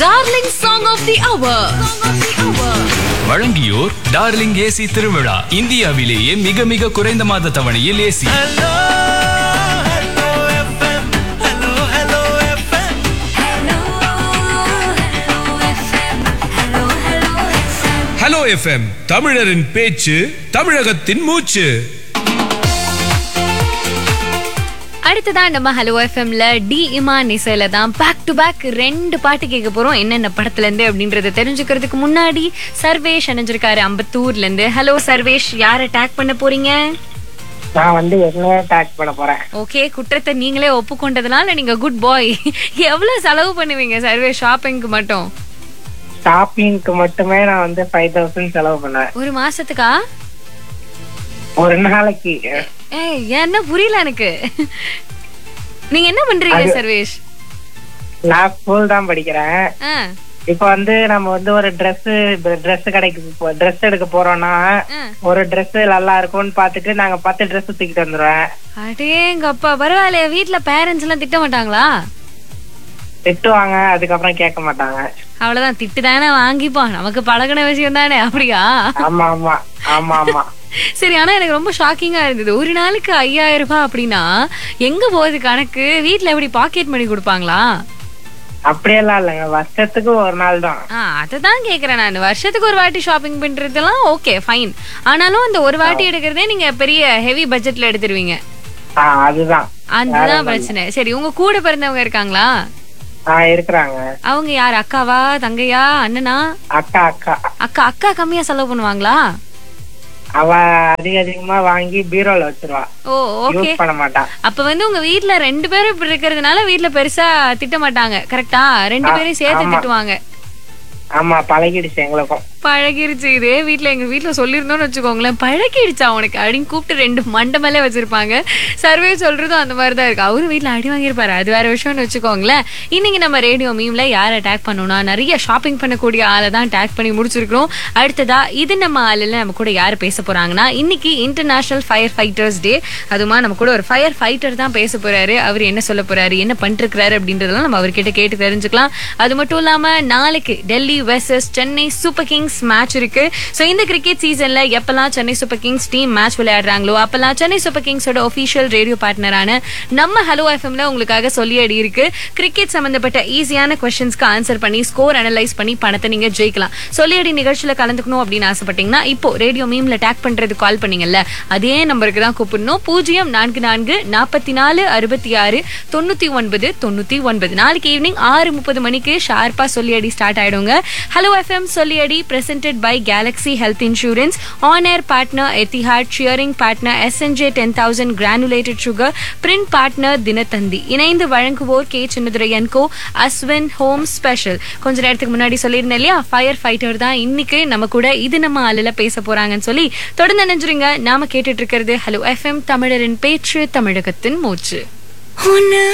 Darling song of the hour வழங்கியோர் darling AC திருவிழா இந்தியாவிலேயே மிக மிக குறைந்த மாத தவணையில் ஏசி ஹலோ எஃப்எம் தமிழரின் பேச்சு தமிழகத்தின் மூச்சு அடுத்ததா நம்ம ஹலோ எஃப்எம்ல டி இமான் இசையில தான் பேக் டு பேக் ரெண்டு பாட்டு கேட்க போறோம் என்னென்ன படத்துல இருந்து அப்படின்றத தெரிஞ்சுக்கிறதுக்கு முன்னாடி சர்வேஷ் அணைஞ்சிருக்காரு அம்பத்தூர்ல இருந்து ஹலோ சர்வேஷ் யாரை டேக் பண்ண போறீங்க நான் வந்து என்னையே டேக் பண்ண போறேன் ஓகே குற்றத்தை நீங்களே ஒப்புக்கொண்டதுனால நீங்க குட் பாய் எவ்வளவு செலவு பண்ணுவீங்க சர்வேஷ் ஷாப்பிங்க்கு மட்டும் ஷாப்பிங்க்கு மட்டுமே நான் வந்து ஃபைவ் தௌசண்ட் செலவு பண்ணுவேன் ஒரு மாசத்துக்கா ஒரு நாளைக்கு ஏய் என்ன புரியல எனக்கு நீங்க என்ன பண்றீங்க சர்வேஷ் நான் ஸ்கூல் தான் படிக்கிறேன் ஆ, இப்ப வந்து நம்ம வந்து ஒரு Dress Dress கடைக்கு ட்ரெஸ் எடுக்க போறோம்னா ஆ. ஒரு Dress நல்லா இருக்கும்னு பாத்துட்டு நாங்க பத்து Dress தூக்கிட்டு வந்துருவேன் அடேங்கப்பா பரவாயில்லையே வீட்ல பேரண்ட்ஸ் எல்லாம் திட்ட மாட்டாங்களா திட்டுவாங்க அதுக்கப்புறம் கேட்க மாட்டாங்க அவ்வளவுதான் திட்டு தானே வாங்கிப்போம் நமக்கு பழகின விஷயம் தானே அப்படியா ஆமா ஆமா ஆமா ஆமா சரி ஆனா எனக்கு ரொம்ப ஷாக்கிங்கா இருந்தது ஒரு நாளுக்கு ஐயாயிரம் ரூபாய் அப்படின்னா எங்க போகுது கணக்கு வீட்ல எப்படி பாக்கெட் மணி கொடுப்பாங்களா அப்படியெல்லாம் இல்லைங்க வருஷத்துக்கு ஒரு நாள் தான் ஆ அததான் கேக்குறேன் நான் வருஷத்துக்கு ஒரு வாட்டி ஷாப்பிங் பண்றதெல்லாம் ஓகே ஃபைன் ஆனாலும் அந்த ஒரு வாட்டி எடுக்கிறதே நீங்க பெரிய ஹெவி பட்ஜெட்ல எடுத்துருவீங்க ஆஹ் அதுதான் அதுதான் பிரச்சனை சரி உங்க கூட பிறந்தவங்க இருக்காங்களா ஆஹ் இருக்கிறாங்க அவங்க யார் அக்காவா தங்கையா அண்ணனா அக்கா அக்கா அக்கா அக்கா கம்மியா செலவு பண்ணுவாங்களா அவ அதிக அதிகமா வாங்கி பீரோல வச்சிருவா ஓ ஓகே யூஸ் பண்ண மாட்டா அப்ப வந்து உங்க வீட்ல ரெண்டு பேரும் இப்படி இருக்கிறதுனால வீட்ல பெருசா திட்ட மாட்டாங்க கரெக்டா ரெண்டு பேரையும் சேர்த்து ஆமா. திட்டுவாங்க ஆமா பழகிடுச்சு எங்களுக்கும் பழகிருச்சு இதே வீட்ல எங்க வீட்ல சொல்லியிருந்தோம்னு வச்சுக்கோங்களேன் பழகிடுச்சா உனக்கு அப்படின்னு கூப்பிட்டு ரெண்டு மண்டை மேலே வச்சிருப்பாங்க சர்வே சொல்றதும் அந்த மாதிரி தான் இருக்கு அவரு வீட்ல அடி வாங்கியிருப்பாரு அது வேற விஷயம்னு வச்சுக்கோங்களேன் இன்னைக்கு நம்ம ரேடியோ மீம்ல யாரை அட்டாக் பண்ணணும்னா நிறைய ஷாப்பிங் பண்ணக்கூடிய ஆளை தான் டேக் பண்ணி முடிச்சிருக்கிறோம் அடுத்ததா இது நம்ம ஆளுல நம்ம கூட யார் பேச போறாங்கன்னா இன்னைக்கு இன்டர்நேஷனல் ஃபயர் ஃபைட்டர்ஸ் டே அதுமா நம்ம கூட ஒரு ஃபயர் ஃபைட்டர் தான் பேச போறாரு அவர் என்ன சொல்ல போறாரு என்ன பண்ணிருக்கிறாரு அப்படின்றதெல்லாம் நம்ம அவர்கிட்ட கேட்டு தெரிஞ்சுக்கலாம் அது மட்டும் இல்லாம நாளைக்கு Delhi versus Chennai super kings match இருக்கு சோ இந்த கிரிக்கெட் சீசன்ல எப்பெல்லாம் Chennai super kings team match விளையாடுறாங்களோ அப்பெல்லாம் சென்னை சூப்பர் கிங்ஸோட ஒபிஷியல் ரேடியோ பார்ட்னரான நம்ம ஹலோ எஃப்எம்ல உங்களுக்காக சொல்லியடி இருக்கு கிரிக்கெட் சம்பந்தப்பட்ட ஈஸியான கொஸ்டின்ஸ்க்கு ஆன்சர் பண்ணி ஸ்கோர் அனலைஸ் பண்ணி பணத்தை நீங்க ஜெயிக்கலாம் சொல்லியடி நிகழ்ச்சியில கலந்துக்கணும் அப்படின்னு ஆசைப்பட்டீங்கன்னா இப்போ ரேடியோ மீம்ல டேக் பண்றது கால் பண்ணீங்கல்ல அதே நம்பருக்கு தான் கூப்பிடணும் பூஜ்ஜியம் நான்கு நான்கு நாற்பத்தி நாலு அறுபத்தி ஆறு தொண்ணூத்தி ஒன்பது தொண்ணூத்தி ஒன்பது நாளைக்கு ஈவினிங் ஆறு முப்பது மணிக்கு ஷார்ப்பா சொல்லியடி ஸ்டார்ட் ஆயிடுங்க ஹலோ எஃப்எம் சொல்லியடி presented by galaxy health insurance on air partner Etihad sharing partner SNJ ten thousand granulated sugar print partner Dinathanthi இணைந்து வழங்குவோர் K Chinnathuraiyan co Ashwin home special கொஞ்ச நேரத்துக்கு முன்னாடி சொல்லியிருந்தேன் இல்லையா ஃபயர் ஃபைட்டர் தான் இன்னைக்கு நம்ம கூட இது நம்ம ஆளுல பேச போறாங்கன்னு சொல்லி தொடர்ந்து நினைஞ்சிருங்க நாம கேட்டுட்டு இருக்கிறது ஹலோ எஃப்எம் தமிழரின் பேச்சு தமிழகத்தின் மூச்சு